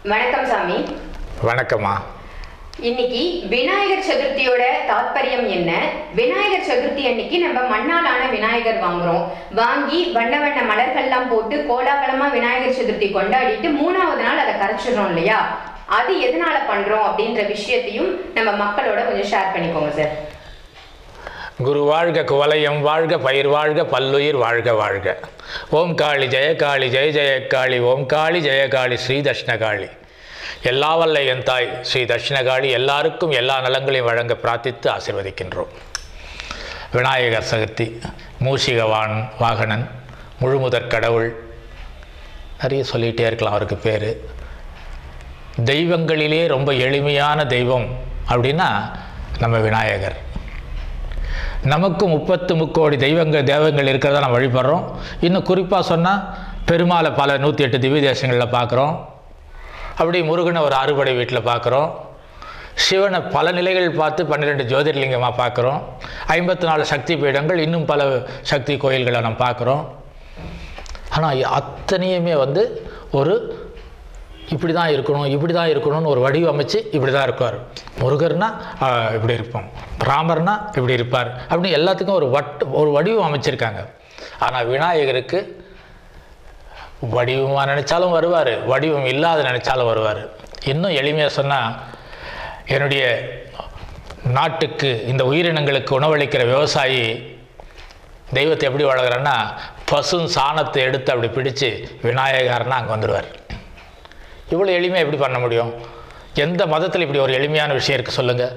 வணக்கம் சாமி வணக்கம்மா இன்னைக்கு விநாயகர் சதுர்த்தியோட தாத்பரியம் என்ன விநாயகர் சதுர்த்தி அன்னைக்கு நம்ம மண்ணாலான விநாயகர் வாங்குறோம் வாங்கி வண்ண வண்ண மலர்கள்லாம் போட்டு கோலாகலமா விநாயகர் சதுர்த்தி கொண்டாடிட்டு மூணாவது நாள் அதை கரைச்சிடுறோம் இல்லையா அது எதனால பண்றோம் அப்படின்ற விஷயத்தையும் நம்ம மக்களோட கொஞ்சம் ஷேர் பண்ணிக்கோங்க சார் குரு வாழ்க குவலயம் வாழ்க பயிர் வாழ்க பல்லுயிர் வாழ்க வாழ்க ஓம் காளி ஜெய காளி ஜெய ஜெய காளி ஓம் காளி ஜெய காளி ஸ்ரீ தட்சிணகாளி எல்லா வல்ல என் தாய் ஸ்ரீ தட்சிணகாளி எல்லாருக்கும் எல்லா நலங்களையும் வழங்க பிரார்த்தித்து ஆசிர்வதிக்கின்றோம் விநாயகர் சதுர்த்தி மூஷிகவான் வாகனன் முழுமுதற் கடவுள் நிறைய சொல்லிகிட்டே இருக்கலாம் அவருக்கு பேர் தெய்வங்களிலே ரொம்ப எளிமையான தெய்வம் அப்படின்னா நம்ம விநாயகர் நமக்கு முப்பத்து முக்கோடி தெய்வங்கள் தேவங்கள் இருக்கிறத நம்ம வழிபடுறோம் இன்னும் குறிப்பாக சொன்னால் பெருமாளை பல நூற்றி எட்டு திவ்ய தேசங்களில் பார்க்குறோம் அப்படி முருகனை ஒரு அறுபடை வீட்டில் பார்க்குறோம் சிவனை பல நிலைகள் பார்த்து பன்னிரெண்டு ஜோதிர்லிங்கமாக பார்க்குறோம் ஐம்பத்தி நாலு சக்தி பீடங்கள் இன்னும் பல சக்தி கோயில்களை நம்ம பார்க்குறோம் ஆனால் அத்தனையுமே வந்து ஒரு இப்படி தான் இருக்கணும் இப்படி தான் இருக்கணும்னு ஒரு வடிவமைச்சு இப்படி தான் இருப்பார் முருகர்னா ஆஹ், இப்படி இருப்போம் ராமர்னா இப்படி இருப்பார் அப்படின்னு எல்லாத்துக்கும் ஒரு வட் ஒரு வடிவம் அமைச்சிருக்காங்க ஆனால் விநாயகருக்கு வடிவமாக நினச்சாலும் வருவார் வடிவம் இல்லாத நினச்சாலும் வருவார் இன்னும் எளிமையாக சொன்னால் என்னுடைய நாட்டுக்கு இந்த உயிரினங்களுக்கு உணவளிக்கிற விவசாயி தெய்வத்தை எப்படி வளர்க்குறேன்னா பசும் சாணத்தை எடுத்து அப்படி பிடிச்சு விநாயகர்னா அங்கே வந்துடுவார் இவ்வளோ எளிமையாக எப்படி பண்ண முடியும் எந்த மதத்தில் இப்படி ஒரு எளிமையான விஷயம் இருக்குது சொல்லுங்கள்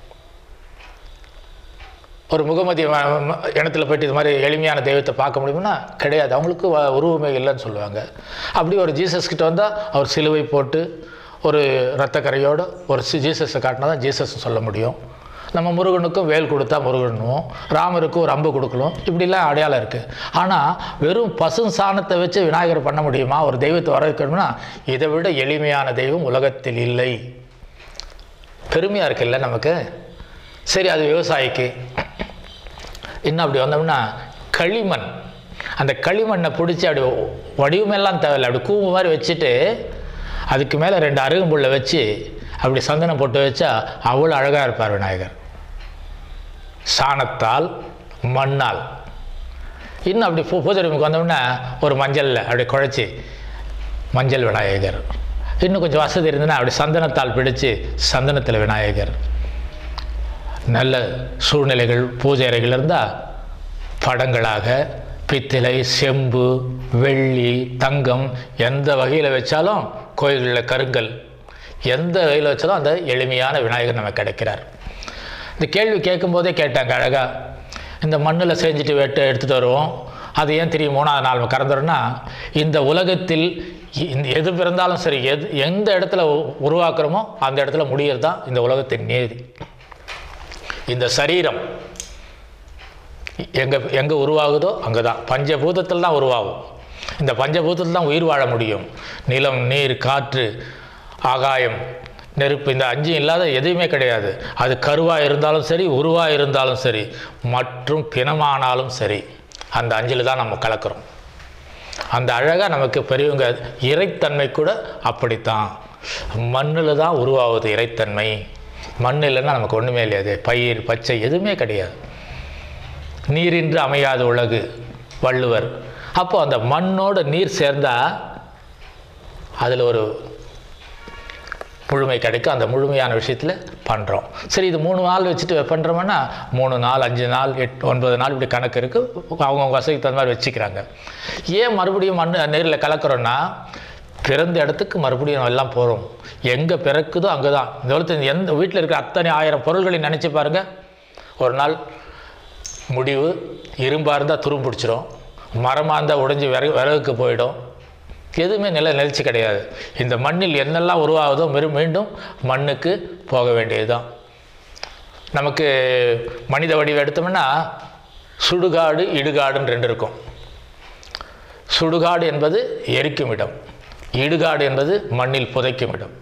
ஒரு முகமதி ம- ம- இடத்துல போயிட்டு இது மாதிரி எளிமையான தெய்வத்தை பார்க்க முடியும்னா கிடையாது அவங்களுக்கு வ- உருவமே இல்லைன்னு சொல்லுவாங்க அப்படி ஒரு ஜீசஸ் கிட்ட வந்தால் அவர் சிலுவை போட்டு ஒரு இரத்தக்கரையோடு ஒரு சி- ஜீசஸை காட்டினா தான் ஜீசஸ் சொல்ல முடியும் நம்ம முருகனுக்கும் வேல் கொடுத்தா முருகனும் ராமருக்கும் ஒரு அம்பு கொடுக்கணும் இப்படிலாம் அடையாளம் இருக்குது ஆனால் வெறும் பசு சாணத்தை வச்சு விநாயகர் பண்ண முடியுமா ஒரு தெய்வத்தை வர வைக்கணும்னா இதை விட எளிமையான தெய்வம் உலகத்தில் இல்லை பெருமையாக இருக்குல்ல நமக்கு சரி அது விவசாயிக்கு இன்னும் அப்படி வந்தோம்னா களிமண் அந்த களிமண்ணை பிடிச்சி அப்படி வடிவமெல்லாம் தேவையில்லை அப்படி கூம்பு மாதிரி வச்சுட்டு அதுக்கு மேலே ரெண்டு அருகம்புல்லை வச்சு அப்படி சந்தனம் போட்டு வச்சா அவ்வளோ அழகாக இருப்பார் விநாயகர் சாணத்தால் மண்ணால் இன்னும் அப்படி பூ பூஜை ரூமுக்கு வந்தோம்னா ஒரு மஞ்சளில் அப்படி குழச்சி மஞ்சள் விநாயகர் இன்னும் கொஞ்சம் வசதி இருந்ததுன்னா அப்படி சந்தனத்தால் பிடிச்சு சந்தனத்தில் விநாயகர் நல்ல சூழ்நிலைகள் பூஜை அறைகள் இருந்தால் படங்களாக பித்தளை செம்பு வெள்ளி தங்கம் எந்த வகையில் வச்சாலும் கோயில்களில் கருங்கல் எந்த வகையில் வச்சாலும் அந்த எளிமையான விநாயகர் நமக்கு கிடைக்கிறார் இந்த கேள்வி கேட்கும்போதே கேட்டாங்க அழகாக இந்த மண்ணில் செஞ்சுட்டு வெட்டு எடுத்துகிட்டு வருவோம் அது ஏன் திரும்பி மூணாவது நாள் கறந்துடும்னா இந்த உலகத்தில் இ- இந்த எது பிறந்தாலும் சரி எது எந்த இடத்துல உ- உருவாக்குறோமோ அந்த இடத்துல முடியறது தான் இந்த உலகத்தின் நீதி இந்த சரீரம் எங்கே எங்கே உருவாகுதோ அங்கே தான் பஞ்சபூதத்தில் தான் உருவாகும் இந்த பஞ்சபூதத்தில் தான் உயிர் வாழ முடியும் நிலம் நீர் காற்று ஆகாயம் நெருப்பு இந்த அஞ்சு இல்லாத எதுவுமே கிடையாது அது கருவாக இருந்தாலும் சரி உருவாக இருந்தாலும் சரி மற்றும் பிணமானாலும் சரி அந்த அஞ்சில் தான் நம்ம கலக்கிறோம் அந்த அழகாக நமக்கு பெரியவங்க இறைத்தன்மை கூட அப்படித்தான் மண்ணில் தான் உருவாகுது இறைத்தன்மை மண் இல்லைன்னா நமக்கு ஒன்றுமே இல்லையாது பயிர் பச்சை எதுவுமே கிடையாது நீரின்றி அமையாத உலகு வள்ளுவர் அப்போ அந்த மண்ணோட நீர் சேர்ந்தா அதில் ஒரு முழுமை கிடைக்கும் அந்த முழுமையான விஷயத்தில் பண்ணுறோம் சரி இது மூணு நாள் வச்சுட்டு பண்ணுறோம்னா மூணு நாள் அஞ்சு நாள் எட்டு ஒன்பது நாள் இப்படி கணக்கு இருக்குது அவங்கவுங்க வசதிக்கு தகுந்த மாதிரி வச்சுக்கிறாங்க ஏன் மறுபடியும் மண் நீரில் கலக்கிறோன்னா பிறந்த இடத்துக்கு மறுபடியும் நம்ம எல்லாம் போகிறோம் எங்கே பிறக்குதோ அங்கே தான் இந்த உலகத்தில் எந்த வீட்டில் இருக்கிற அத்தனை ஆயிரம் பொருள்களை நினச்சி பாருங்கள் ஒரு நாள் முடிவு இரும்பாக இருந்தால் துரும் பிடிச்சிரும் மரமாக இருந்தால் உடைஞ்சு விறகு விறகுக்கு போயிடும் எதுவுமே நில நிலைச்சி கிடையாது இந்த மண்ணில் என்னெல்லாம் உருவாகுதோ மீ மீண்டும் மண்ணுக்கு போக வேண்டியது தான் நமக்கு மனித வடிவம் எடுத்தோம்னா சுடுகாடு இடுகாடுன்னு ரெண்டு இருக்கும் சுடுகாடு என்பது எரிக்கும் இடம் இடுகாடு என்பது மண்ணில் புதைக்கும் இடம்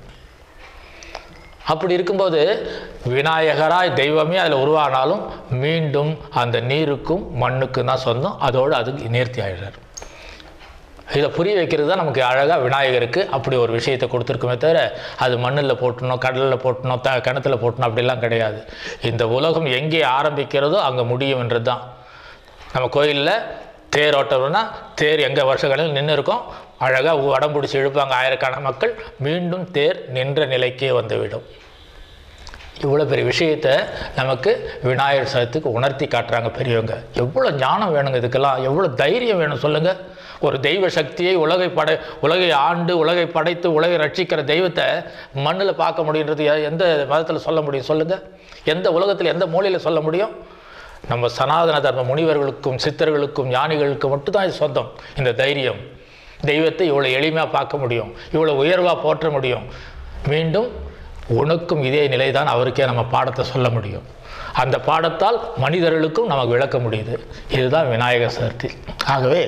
அப்படி இருக்கும்போது விநாயகராய் தெய்வமே அதில் உருவானாலும் மீண்டும் அந்த நீருக்கும் மண்ணுக்கும் தான் சொந்தம் அதோடு அது நேர்த்தி ஆயிடுறார் இதை புரிய வைக்கிறது தான் நமக்கு அழகாக விநாயகருக்கு அப்படி ஒரு விஷயத்தை கொடுத்துருக்குமே தவிர அது மண்ணில் போட்டணும் கடலில் போட்டணும் த கிணத்துல போட்டணும் அப்படிலாம் கிடையாது இந்த உலகம் எங்கே ஆரம்பிக்கிறதோ அங்கே முடியும்ன்றது தான் நம்ம கோயிலில் தேர் ஓட்டணும்னா தேர் எங்கே வருஷங்களில் நின்று இருக்கும் அழகாக உடம் பிடிச்சி இழுப்பாங்க ஆயிரக்கணக்கான மக்கள் மீண்டும் தேர் நின்ற நிலைக்கே வந்துவிடும் இவ்வளோ பெரிய விஷயத்தை நமக்கு விநாயகர் சதுர்த்திக்கு உணர்த்தி காட்டுறாங்க பெரியவங்க எவ்வளோ ஞானம் வேணுங்க இதுக்கெல்லாம் எவ்வளோ தைரியம் வேணும் சொல்லுங்கள் ஒரு தெய்வ சக்தியை உலகை படை உலகை ஆண்டு உலகை படைத்து உலகை ரட்சிக்கிற தெய்வத்தை மண்ணில் பார்க்க முடியுன்றது எ- எந்த மதத்தில் சொல்ல முடியும் சொல்லுங்கள் எந்த உலகத்தில் எந்த மூலையில் சொல்ல முடியும் நம்ம சனாதன தர்ம முனிவர்களுக்கும் சித்தர்களுக்கும் ஞானிகளுக்கும் மட்டும்தான் இது சொந்தம் இந்த தைரியம் தெய்வத்தை இவ்வளோ எளிமையாக பார்க்க முடியும் இவ்வளோ உயர்வாக போற்ற முடியும் மீண்டும் உனக்கும் இதே நிலைதான் அவருக்கே நம்ம பாடத்தை சொல்ல முடியும் அந்த பாடத்தால் மனிதர்களுக்கும் நமக்கு விளக்க முடியுது இதுதான் விநாயகர் சதுர்த்தி ஆகவே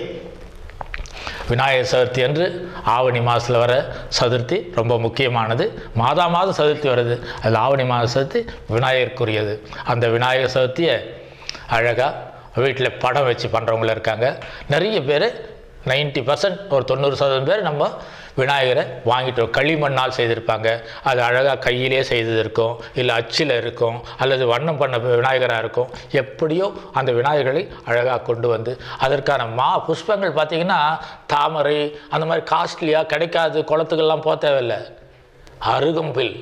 விநாயகர் சதுர்த்தி அன்று ஆவணி மாதத்தில் வர சதுர்த்தி ரொம்ப முக்கியமானது மாதா மாதம் சதுர்த்தி வருது அது ஆவணி மாத சதுர்த்தி விநாயகருக்குரியது அந்த விநாயகர் சதுர்த்தியை அழகாக வீட்டில் படம் வச்சு பண்ணுறவங்களும் இருக்காங்க நிறைய பேர் 90% பர்சன்ட் ஒரு தொண்ணூறு சதவீதம் பேர் நம்ம விநாயகரை வாங்கிட்டு களிமண்ணால் செய்திருப்பாங்க அது அழகாக கையிலே செய்தது இருக்கும் இல்லை அச்சில் இருக்கும் அல்லது வண்ணம் பண்ண விநாயகராக இருக்கும் எப்படியோ அந்த விநாயகரை அழகாக கொண்டு வந்து அதற்கான மா புஷ்பங்கள் பார்த்திங்கன்னா தாமரை அந்த மாதிரி காஸ்ட்லியாக கிடைக்காது குளத்துக்கெல்லாம் போக தேவையில்லை அருகம்பில்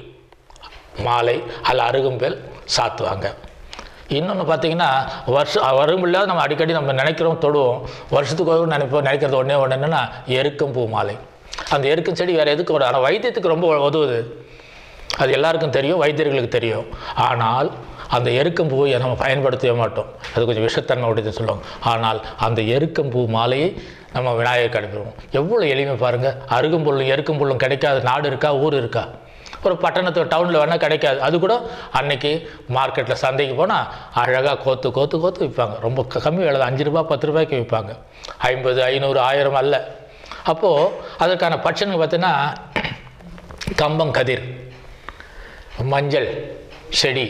மாலை அல்ல அருகம்பில் சாத்துவாங்க இன்னொன்று பார்த்தீங்கன்னா வருஷம் வரும்பில்லாத நம்ம அடிக்கடி நம்ம நினைக்கிறோம் தொடுவோம் வருஷத்துக்கு ஒரு நினைப்போம் நினைக்கிறது ஒன்றே ஒன்று என்னென்னா எருக்கம் பூ மாலை அந்த எருக்கம் செடி வேறு எதுக்கு வரும் ஆனால் வைத்தியத்துக்கு ரொம்ப உதவுது அது எல்லாருக்கும் தெரியும் வைத்தியர்களுக்கு தெரியும் ஆனால் அந்த எருக்கம் பூவை நம்ம பயன்படுத்தவே மாட்டோம் அது கொஞ்சம் விஷத்தன்மை உடையதுன்னு சொல்லுவாங்க ஆனால் அந்த எருக்கம் பூ மாலையை நம்ம விநாயகருக்கு அனுப்பிடுவோம் எவ்வளோ எளிமை பாருங்கள் அருகம்புல்லும் எருக்கம் புல்லும் கிடைக்காத நாடு இருக்கா ஊர் இருக்கா ஒரு பட்டணத்து டவுனில் வேணால் கிடைக்காது அது கூட அன்னைக்கு மார்க்கெட்டில் சந்தைக்கு போனால் அழகாக கோத்து கோத்து கோத்து விற்பாங்க ரொம்ப க- கம்மி விலை தான் அஞ்சு ரூபா பத்து ரூபாய்க்கு விற்பாங்க ஐம்பது ஐநூறு ஆயிரம் அல்ல அப்போது அதற்கான பட்சனுக்கு பார்த்தீங்கன்னா கம்பம் கதிர் மஞ்சள் செடி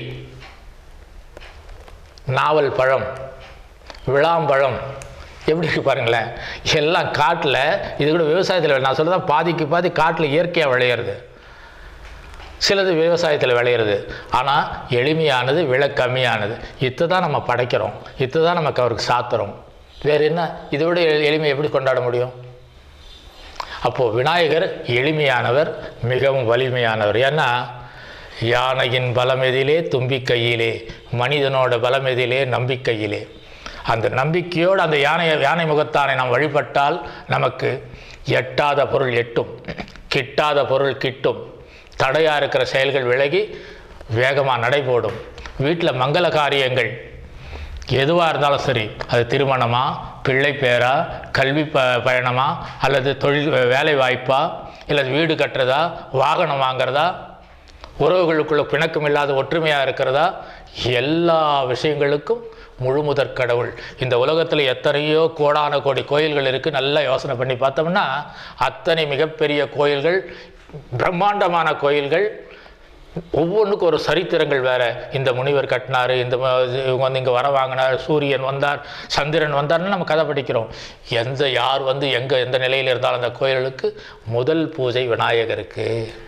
நாவல் பழம் விளாம்பழம் எப்படி இருக்கு பாருங்களேன் எல்லாம் காட்டில் இது கூட விவசாயத்தில் நான் சொல்கிறதா பாதிக்கு பாதி காட்டில் இயற்கையாக விளையிறது சிலது விவசாயத்தில் விளையிறது ஆனால் எளிமையானது விலை கம்மியானது இத்தை தான் நம்ம படைக்கிறோம் இத்தை தான் நமக்கு அவருக்கு சாத்துறோம் வேறு என்ன இதை விட எளி- எளிமை எப்படி கொண்டாட முடியும் அப்போது விநாயகர் எளிமையானவர் மிகவும் வலிமையானவர் ஏன்னா யானையின் பலம் எதிலே தும்பிக்கையிலே மனிதனோட பலம் எதிலே நம்பிக்கையிலே அந்த நம்பிக்கையோடு அந்த யானை யானை முகத்தானை நாம் வழிபட்டால் நமக்கு எட்டாத பொருள் எட்டும் கிட்டாத பொருள் கிட்டும் தடையாக இருக்கிற செயல்கள் விலகி வேகமாக நடைபோடும் வீட்டில் மங்கள காரியங்கள் எதுவாக இருந்தாலும் சரி அது திருமணமா பிள்ளை பேரா கல்வி ப பயணமா அல்லது தொழில் வேலை வாய்ப்பா இல்லை வீடு கட்டுறதா வாகனம் வாங்குறதா உறவுகளுக்குள்ள பிணக்கம் இல்லாத ஒற்றுமையாக இருக்கிறதா எல்லா விஷயங்களுக்கும் முழுமுதற் கடவுள் இந்த உலகத்தில் எத்தனையோ கோடான கோடி கோயில்கள் இருக்குது நல்லா யோசனை பண்ணி பார்த்தோம்னா அத்தனை மிகப்பெரிய கோயில்கள் பிரம்மாண்டமான கோயில்கள் ஒவ்வொன்றுக்கும் ஒரு சரித்திரங்கள் வேற இந்த முனிவர் கட்டினார் இந்த ம- இவங்க வந்து இங்கே வர வாங்கினார் சூரியன் வந்தார் சந்திரன் வந்தார்னு நம்ம கதை படிக்கிறோம் எந்த யார் வந்து எங்கே எந்த நிலையில் இருந்தாலும் அந்த கோயிலுக்கு முதல் பூஜை விநாயகருக்கு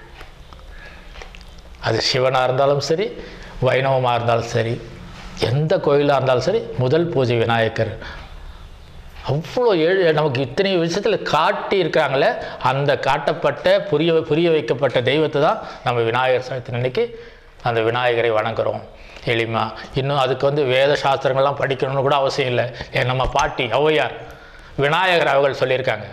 அது சிவனாக இருந்தாலும் சரி வைணவமாக இருந்தாலும் சரி எந்த கோயிலாக இருந்தாலும் சரி முதல் பூஜை விநாயகர் அவ்வளோ ஏழு நமக்கு இத்தனை விஷயத்தில் காட்டி இருக்காங்களே அந்த காட்டப்பட்ட புரிய புரிய வைக்கப்பட்ட தெய்வத்தை தான் நம்ம விநாயகர் சதுர்த்தி அன்னைக்கு அந்த விநாயகரை வணங்குறோம் எளிமா இன்னும் அதுக்கு வந்து வேத சாஸ்திரங்கள்லாம் படிக்கணும்னு கூட அவசியம் இல்லை ஏன் நம்ம பாட்டி ஔவையார் விநாயகர் அவர்கள் சொல்லியிருக்காங்க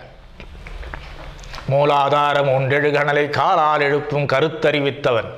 மூலாதாரம் ஒன்றெழுகணலை காலால் எழுப்பும் கருத்தறிவித்தவன்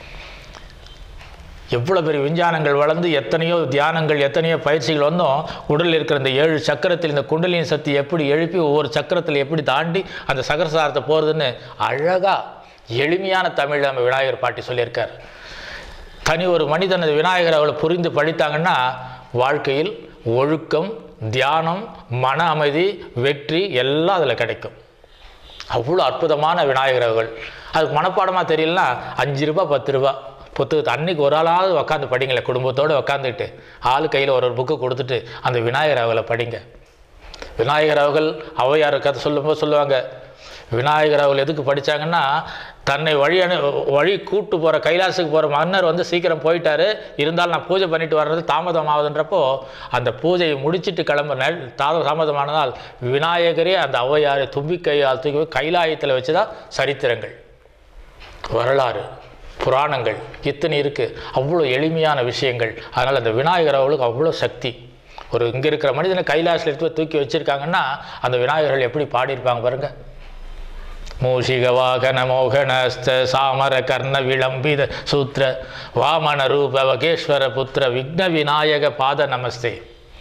எவ்வளோ பெரிய விஞ்ஞானங்கள் வளர்ந்து எத்தனையோ தியானங்கள் எத்தனையோ பயிற்சிகள் வந்தோம் உடலில் இருக்கிற இந்த ஏழு சக்கரத்தில் இந்த குண்டலினி சக்தி எப்படி எழுப்பி ஒவ்வொரு சக்கரத்தில் எப்படி தாண்டி அந்த சகரசாரத்தை போகிறதுன்னு அழகாக எளிமையான தமிழ் நம்ம விநாயகர் பாட்டி சொல்லியிருக்கார் தனி ஒரு மனிதன் அந்த விநாயகர் அவளை புரிந்து படித்தாங்கன்னா வாழ்க்கையில் ஒழுக்கம் தியானம் மன அமைதி வெற்றி எல்லாம் அதில் கிடைக்கும் அவ்வளோ அற்புதமான விநாயகர் அவர்கள் அதுக்கு மனப்பாடமாக தெரியலனா அஞ்சு ரூபா பத்து ரூபா புத்தகத்தை அன்னைக்கு ஒரு ஆளாவது உட்காந்து படிங்களேன் குடும்பத்தோடு உட்காந்துட்டு ஆள் கையில் ஒரு ஒரு புக்கு கொடுத்துட்டு அந்த விநாயகர் அவளை படிங்க விநாயகர் அவர்கள் ஔவையார் கதை சொல்லும்போது சொல்லுவாங்க விநாயகர் அவர்கள் எதுக்கு படித்தாங்கன்னா தன்னை வழி அனு வழி கூட்டு போகிற கைலாசுக்கு போகிற மன்னர் வந்து சீக்கிரம் போயிட்டாரு இருந்தாலும் நான் பூஜை பண்ணிட்டு வர்றது தாமதம் ஆகுதுன்றப்போ அந்த பூஜையை முடிச்சிட்டு கிளம்ப நெல் தாம தாமதமானதால் விநாயகரே அந்த ஔவையாரை தும்பிக்கையால் தூக்கி போய் கைலாயத்தில் வச்சு தான் சரித்திரங்கள் வரலாறு புராணங்கள் இத்தனை இருக்குது அவ்வளோ எளிமையான விஷயங்கள் அதனால் அந்த விநாயகர் அவர்களுக்கு அவ்வளோ சக்தி ஒரு இங்கே இருக்கிற மனிதனை கைலாசில் எடுத்து போய் தூக்கி வச்சுருக்காங்கன்னா அந்த விநாயகர்கள் எப்படி பாடியிருப்பாங்க பாருங்க மூஷிக வாகன மோகனஸ்த சாமர கர்ண விளம்பித சூத்ர வாமன ரூப வகேஸ்வர புத்திர விக்ன விநாயக பாத நமஸ்தே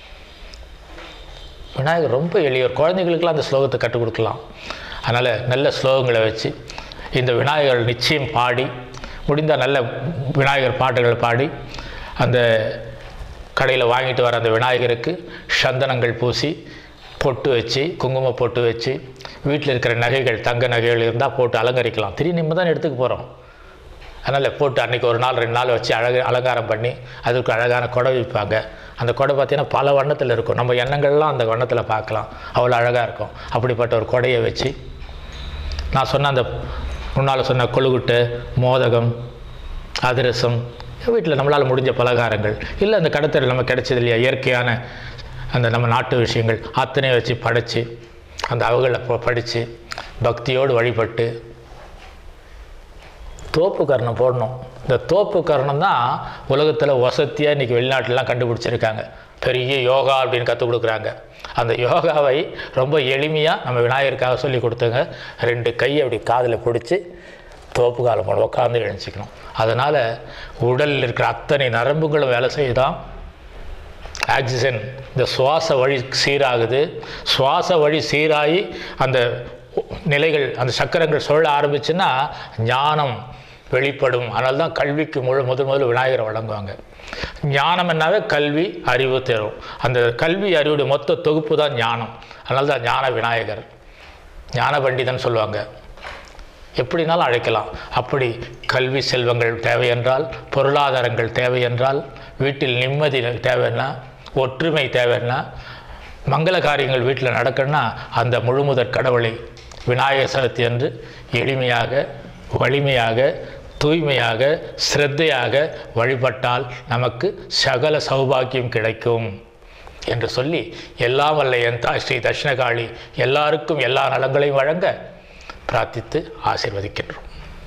விநாயகர் ரொம்ப எளியவர் குழந்தைகளுக்கெல்லாம் அந்த ஸ்லோகத்தை கற்றுக் கொடுக்கலாம் அதனால் நல்ல ஸ்லோகங்களை வச்சு இந்த விநாயகர் நிச்சயம் பாடி முடிந்தால் நல்ல விநாயகர் பாட்டுகளை பாடி அந்த கடையில் வாங்கிட்டு வர அந்த விநாயகருக்கு சந்தனங்கள் பூசி பொட்டு வச்சு குங்கும பொட்டு வச்சு வீட்டில் இருக்கிற நகைகள் தங்க நகைகள் இருந்தால் போட்டு அலங்கரிக்கலாம் திடீர்னு நம்ம தான் எடுத்துக்க போகிறோம் அதனால் போட்டு அன்றைக்கி ஒரு நாள் ரெண்டு நாள் வச்சு அழகு அலங்காரம் பண்ணி அதுக்கு அழகான குடை வைப்பாங்க அந்த குடை பார்த்தீங்கன்னா பல வண்ணத்தில் இருக்கும் நம்ம எண்ணங்கள்லாம் அந்த வண்ணத்தில் பார்க்கலாம் அவ்வளோ அழகாக இருக்கும் அப்படிப்பட்ட ஒரு குடையை வச்சு நான் சொன்ன அந்த முன்னால் சொன்ன கொழுகுட்டு மோதகம் அதிரசம் வீட்டில் நம்மளால் முடிஞ்ச பலகாரங்கள் இல்லை அந்த கடத்தல் நம்ம கிடைச்சது இல்லையா இயற்கையான அந்த நம்ம நாட்டு விஷயங்கள் அத்தனை வச்சு படைச்சு அந்த அவகளை படித்து பக்தியோடு வழிபட்டு தோப்பு கர்ணம் போடணும் இந்த தோப்பு கர்ணம் தான் உலகத்தில் வசதியாக இன்றைக்கி வெளிநாட்டிலலாம் கண்டுபிடிச்சிருக்காங்க பெரிய யோகா அப்படின்னு கற்றுக் கொடுக்குறாங்க அந்த யோகாவை ரொம்ப எளிமையாக நம்ம விநாயகருக்காக சொல்லி கொடுத்தங்க ரெண்டு கையை அப்படி காதில் பிடிச்சி தோப்பு காலம் போட உட்காந்து எழுச்சிக்கணும் அதனால் உடலில் இருக்கிற அத்தனை நரம்புகளும் வேலை செய்யுதான் ஆக்சிஜன் இந்த சுவாச வழி சீராகுது சுவாச வழி சீராகி அந்த நிலைகள் அந்த சக்கரங்கள் சுழல ஆரம்பிச்சுன்னா ஞானம் வெளிப்படும் அதனால தான் கல்விக்கு முழு முதல் முதல் விநாயகரை வழங்குவாங்க ஞானம் என்னாவே கல்வி அறிவு தரும் அந்த கல்வி அறிவுடைய மொத்த தொகுப்பு தான் ஞானம் அதனால தான் ஞான விநாயகர் ஞான பண்டிதன் சொல்லுவாங்க எப்படினாலும் அழைக்கலாம் அப்படி கல்வி செல்வங்கள் தேவை என்றால் பொருளாதாரங்கள் தேவை என்றால் வீட்டில் நிம்மதி தேவைன்னா ஒற்றுமை தேவைன்னா மங்கள காரியங்கள் வீட்டில் நடக்கணும்னா அந்த முழுமுதற் கடவுளை விநாயகர் சதுர்த்தி என்று எளிமையாக வலிமையாக தூய்மையாக சிரத்தையாக வழிபட்டால் நமக்கு சகல சௌபாக்கியம் கிடைக்கும் என்று சொல்லி எல்லாம் வல்ல என் தாய் ஸ்ரீ தட்சிணகாளி எல்லாருக்கும் எல்லா நலங்களையும் வழங்க பிரார்த்தித்து ஆசீர்வதிக்கின்றோம்